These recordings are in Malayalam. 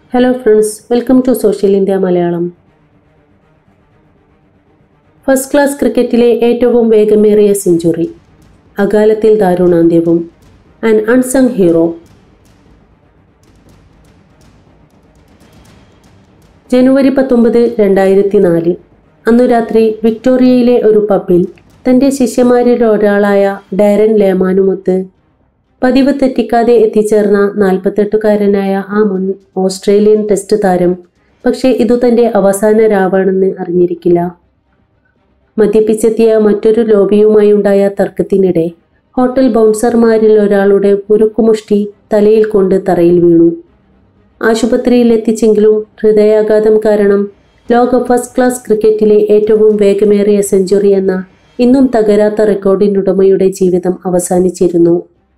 hello friends welcome to social India Malayalam first class ക്രിക്കറ്റിലെ ഏറ്റവും വേഗമേറിയ സെഞ്ചുറി അകാലത്തിൽ ദാരുണാന്ത്യവും ആൻ അൺസങ് ഹീറോ ജനുവരി പത്തൊമ്പത് രണ്ടായിരത്തി നാല് അന്നു രാത്രി വിക്ടോറിയയിലെ ഒരു പബ്ബിൽ തൻ്റെ ശിഷ്യന്മാരിൽ ഒരാളായ ഡയറൻ ലേമാനുമൊത്ത് പതിവ് തെറ്റിക്കാതെ എത്തിച്ചേർന്ന നാൽപ്പത്തെട്ടുകാരനായ ആ മുൻ ഓസ്ട്രേലിയൻ ടെസ്റ്റ് താരം പക്ഷേ ഇതു തൻ്റെ അവസാന രാവാണെന്ന് അറിഞ്ഞിരിക്കില്ല മദ്യപിച്ചെത്തിയ മറ്റൊരു ലോബിയുമായി ഉണ്ടായ തർക്കത്തിനിടെ ഹോട്ടൽ ബൗൺസർമാരിൽ ഒരാളുടെ ഉരുക്കുമുഷ്ടി തലയിൽ കൊണ്ട് തറയിൽ വീണു ആശുപത്രിയിൽ എത്തിച്ചെങ്കിലും ഹൃദയാഘാതം കാരണം ലോക ഫസ്റ്റ് ക്ലാസ് ക്രിക്കറ്റിലെ ഏറ്റവും വേഗമേറിയ സെഞ്ചുറി എന്ന ഇന്നും തകരാത്ത റെക്കോർഡിനുടമയുടെ ജീവിതം അവസാനിച്ചിരുന്നു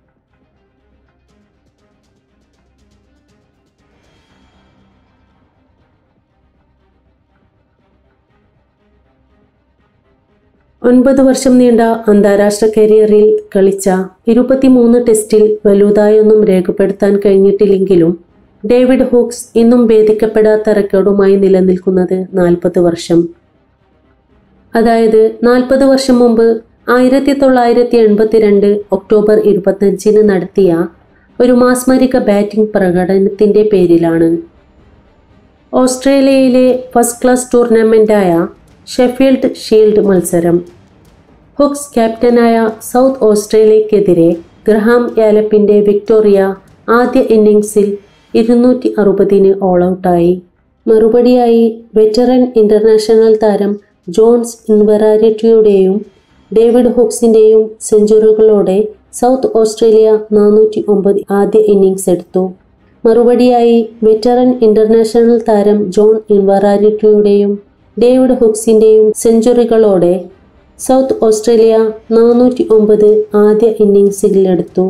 ഒൻപത് വർഷം നീണ്ട അന്താരാഷ്ട്ര കരിയറിൽ കളിച്ച ഇരുപത്തിമൂന്ന് ടെസ്റ്റിൽ വലുതായൊന്നും രേഖപ്പെടുത്താൻ കഴിഞ്ഞിട്ടില്ലെങ്കിലും ഡേവിഡ് ഹൂക്സ് ഇന്നും ഭേദിക്കപ്പെടാത്ത റെക്കോർഡുമായി നിലനിൽക്കുന്നത് നാൽപ്പത് വർഷം അതായത് നാൽപ്പത് വർഷം മുമ്പ് ആയിരത്തി തൊള്ളായിരത്തി എൺപത്തിരണ്ട് ഒക്ടോബർ ഇരുപത്തഞ്ചിന് നടത്തിയ ഒരു മാസ്മരിക ബാറ്റിംഗ് പ്രകടനത്തിൻ്റെ പേരിലാണ് ഓസ്ട്രേലിയയിലെ ഫസ്റ്റ് ക്ലാസ് ടൂർണമെൻ്റായ ഷെഫീൽഡ് ഷീൽഡ് മത്സരം ഹുക്സ് ക്യാപ്റ്റനായ സൗത്ത് ഓസ്ട്രേലിയക്കെതിരെ ഗ്രഹാം യാലപ്പിൻ്റെ വിക്ടോറിയ ആദ്യ ഇന്നിംഗ്സിൽ ഇരുന്നൂറ്റി അറുപതിന് ഓൾ ഔട്ടായി മറുപടിയായി വെറ്ററൻ ഇന്റർനാഷണൽ താരം ജോൺസ് ഇൻവറാരിറ്റിയുടെയും ഡേവിഡ് ഹുക്സിൻ്റെയും സെഞ്ചുറികളോടെ സൗത്ത് ഓസ്ട്രേലിയ നാനൂറ്റി ഒമ്പത് ആദ്യ ഇന്നിംഗ്സ് എടുത്തു മറുപടിയായി വെറ്ററൻ ഇന്റർനാഷണൽ താരം ജോൺ ഇൻവറാരിറ്റിയുടെയും ഡേവിഡ് ഹുക്സിൻ്റെയും സെഞ്ചുറികളോടെ സൗത്ത് ഓസ്ട്രേലിയ നാനൂറ്റി ഒമ്പത് ആദ്യ ഇന്നിംഗ്സിലെടുത്തു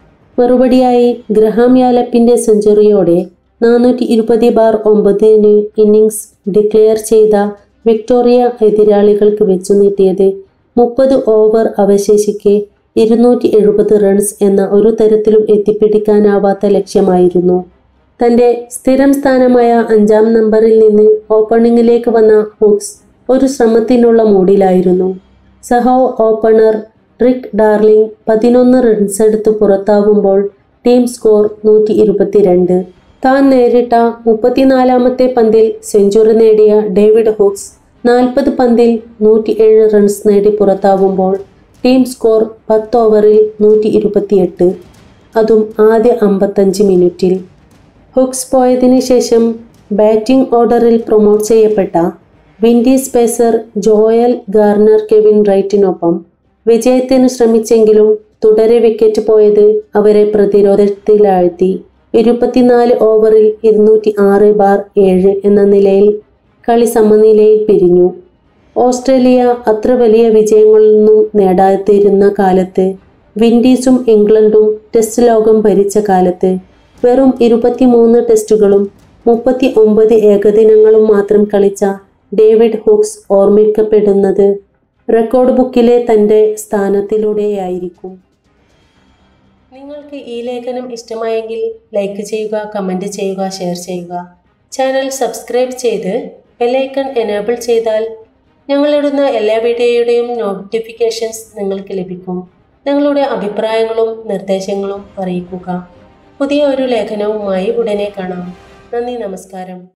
മറുപടിയായി ഗ്രഹാം യാലപ്പിൻ്റെ സെഞ്ചുറിയോടെ നാനൂറ്റി ഇരുപത് ബാർ ഒമ്പതിന് ഇന്നിംഗ്സ് ഡിക്ലെയർ ചെയ്ത വിക്ടോറിയ എതിരാളികൾക്ക് വെച്ചു നീട്ടിയത് മുപ്പത് ഓവർ അവശേഷിക്കെ ഇരുന്നൂറ്റി എഴുപത് റൺസ് എന്ന ഒരു തരത്തിലും എത്തിപ്പിടിക്കാനാവാത്ത ലക്ഷ്യമായിരുന്നു തൻ്റെ സ്ഥിരം സ്ഥാനമായ അഞ്ചാം നമ്പറിൽ നിന്ന് ഓപ്പണിംഗിലേക്ക് വന്ന ഹുക്സ് ഒരു ശ്രമത്തിനുള്ള മൂഡിലായിരുന്നു സഹോ ഓപ്പണർ റിക് ഡാർലിംഗ് പതിനൊന്ന് റൺസ് എടുത്ത് പുറത്താവുമ്പോൾ ടീം സ്കോർ നൂറ്റി ഇരുപത്തിരണ്ട് താൻ നേരിട്ട മുപ്പത്തിനാലാമത്തെ പന്തിൽ സെഞ്ചുറി നേടിയ ഡേവിഡ് ഹുക്സ് നാൽപ്പത് പന്തിൽ നൂറ്റി ഏഴ് റൺസ് നേടി പുറത്താവുമ്പോൾ ടീം സ്കോർ പത്ത് ഓവറിൽ നൂറ്റി ഇരുപത്തിയെട്ട് അതും ആദ്യ അമ്പത്തഞ്ച് മിനിറ്റിൽ ഹുക്സ് പോയതിന് ശേഷം ബാറ്റിംഗ് ഓർഡറിൽ പ്രൊമോട്ട് ചെയ്യപ്പെട്ട Windies pacer Joel Garner Kevin റൈറ്റിനൊപ്പം വിജയത്തിന് ശ്രമിച്ചെങ്കിലും തുടരെ വിക്കറ്റ് പോയത് അവരെ പ്രതിരോധത്തിലാഴ്ത്തി ഇരുപത്തിനാല് ഓവറിൽ ഇരുന്നൂറ്റി ആറ് ബാർ ഏഴ് എന്ന നിലയിൽ കളി സമനിലയിൽ പിരിഞ്ഞു ഓസ്ട്രേലിയ അത്ര വലിയ വിജയങ്ങളൊന്നും നേടാതിരുന്ന കാലത്ത് വിൻഡീസും ഇംഗ്ലണ്ടും ടെസ്റ്റ് ലോകം ഭരിച്ച കാലത്ത് വെറും ഇരുപത്തിമൂന്ന് ടെസ്റ്റുകളും മുപ്പത്തി ഒമ്പത് ഏകദിനങ്ങളും മാത്രം കളിച്ച ഡേവിഡ് ഹുക്സ് ഓർമ്മിക്കപ്പെടുന്നത് റെക്കോർഡ് ബുക്കിലെ തൻ്റെ സ്ഥാനത്തിലൂടെയായിരിക്കും നിങ്ങൾക്ക് ഈ ലേഖനം ഇഷ്ടമായെങ്കിൽ ലൈക്ക് ചെയ്യുക കമൻറ്റ് ചെയ്യുക ഷെയർ ചെയ്യുക ചാനൽ സബ്സ്ക്രൈബ് ചെയ്ത് ബെല്ലൈക്കൺ എനേബിൾ ചെയ്താൽ ഞങ്ങളിടുന്ന എല്ലാ വീഡിയോയുടെയും നോട്ടിഫിക്കേഷൻസ് നിങ്ങൾക്ക് ലഭിക്കും നിങ്ങളുടെ അഭിപ്രായങ്ങളും നിർദ്ദേശങ്ങളും അറിയിക്കുക പുതിയ ഒരു ലേഖനവുമായി ഉടനെ കാണാം നന്ദി നമസ്കാരം